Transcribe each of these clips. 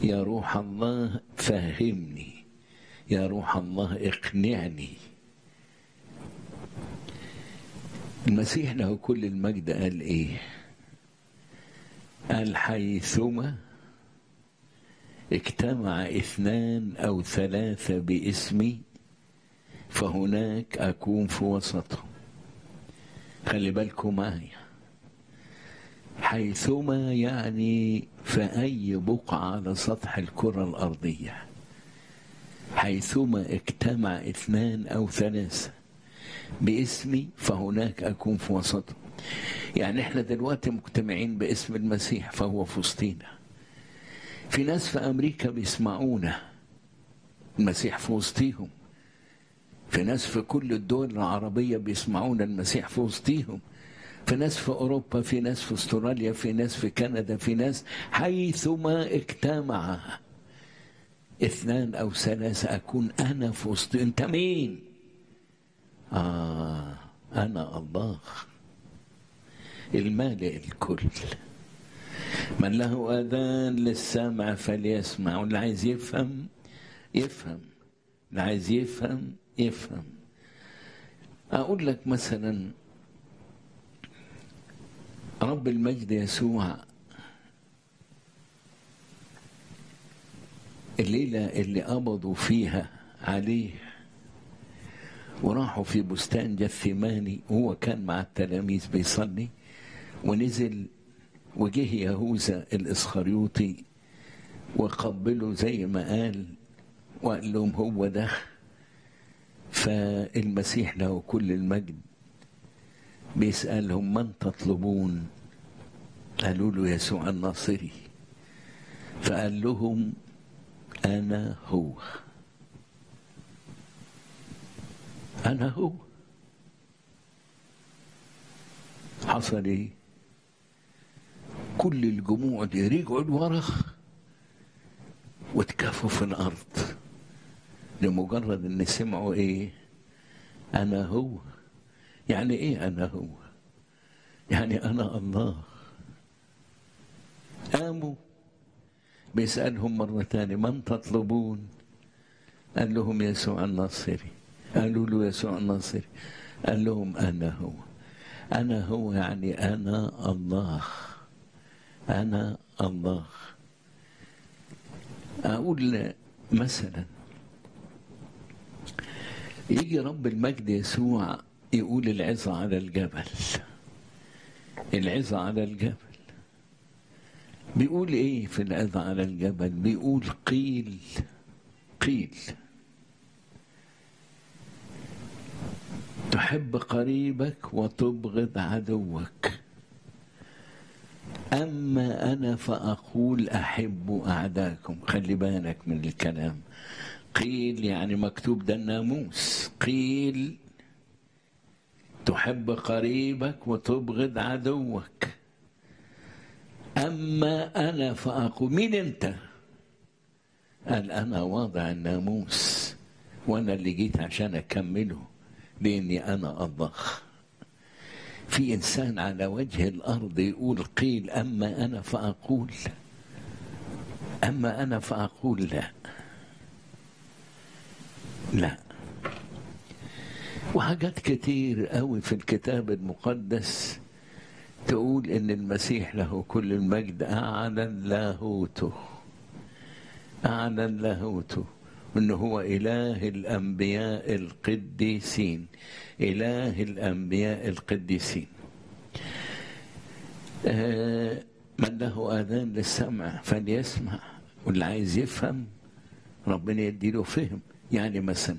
يا روح الله فهمني يا روح الله اقنعني المسيح له كل المجد قال ايه قال حيثما اجتمع اثنان او ثلاثه باسمي فهناك اكون في وسطهم خلي بالكم معايا حيثما يعني في اي بقعه على سطح الكره الارضيه حيثما اجتمع اثنان او ثلاثه باسمي فهناك اكون في وسطهم يعني احنا دلوقتي مجتمعين باسم المسيح فهو في وسطينا في ناس في امريكا بيسمعونا المسيح في وسطيهم في ناس في كل الدول العربيه بيسمعونا المسيح في وسطيهم في ناس في اوروبا في ناس في استراليا في ناس في كندا في ناس حيثما اجتمع اثنان او ثلاثه اكون انا في وسط انت مين اه انا الله المالئ الكل من له اذان للسمع فليسمع واللي عايز يفهم يفهم اللي عايز يفهم يفهم اقول لك مثلا رب المجد يسوع الليله اللي قبضوا فيها عليه وراحوا في بستان جثماني وهو كان مع التلاميذ بيصلي ونزل وجه يهوذا الاسخريوطي وقبله زي ما قال وقال لهم هو ده فالمسيح له كل المجد بيسألهم من تطلبون قالوا له يسوع الناصري فقال لهم أنا هو أنا هو حصل إيه؟ كل الجموع دي رجعوا لورا واتكفوا في الأرض لمجرد إن سمعوا إيه؟ أنا هو يعني إيه أنا هو؟ يعني أنا الله قاموا بيسألهم مرة تانية من تطلبون؟ قال لهم يسوع الناصري قالوا له يسوع الناصري قال لهم أنا هو أنا هو يعني أنا الله أنا الله أقول مثلا يجي رب المجد يسوع يقول العظة على الجبل العظة على الجبل بيقول ايه في العظة على الجبل بيقول قيل قيل تحب قريبك وتبغض عدوك أما أنا فأقول أحب أعداكم خلي بالك من الكلام قيل يعني مكتوب ده الناموس قيل تحب قريبك وتبغض عدوك أما أنا فأقول مين أنت قال أنا واضع الناموس وأنا اللي جيت عشان أكمله لأني أنا الله في إنسان على وجه الأرض يقول قيل أما أنا فأقول أما أنا فأقول لا لا وحاجات كتير قوي في الكتاب المقدس تقول ان المسيح له كل المجد اعلن لاهوته اعلن لاهوته ان هو اله الانبياء القديسين اله الانبياء القديسين آه من له اذان للسمع فليسمع واللي عايز يفهم ربنا يديله فهم يعني مثلا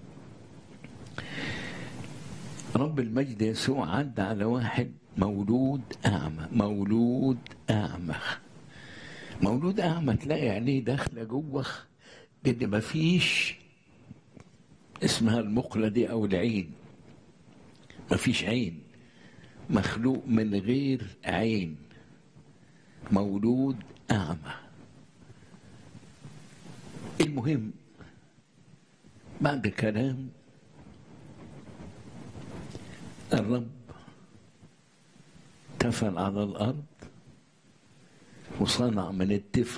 رب المجد يسوع عدى على واحد مولود أعمى مولود أعمى مولود أعمى تلاقي عينيه داخلة جوه لأن مفيش اسمها المقلة دي أو العين مفيش عين مخلوق من غير عين مولود أعمى المهم بعد كلام الرب تفل على الأرض وصنع من الطفل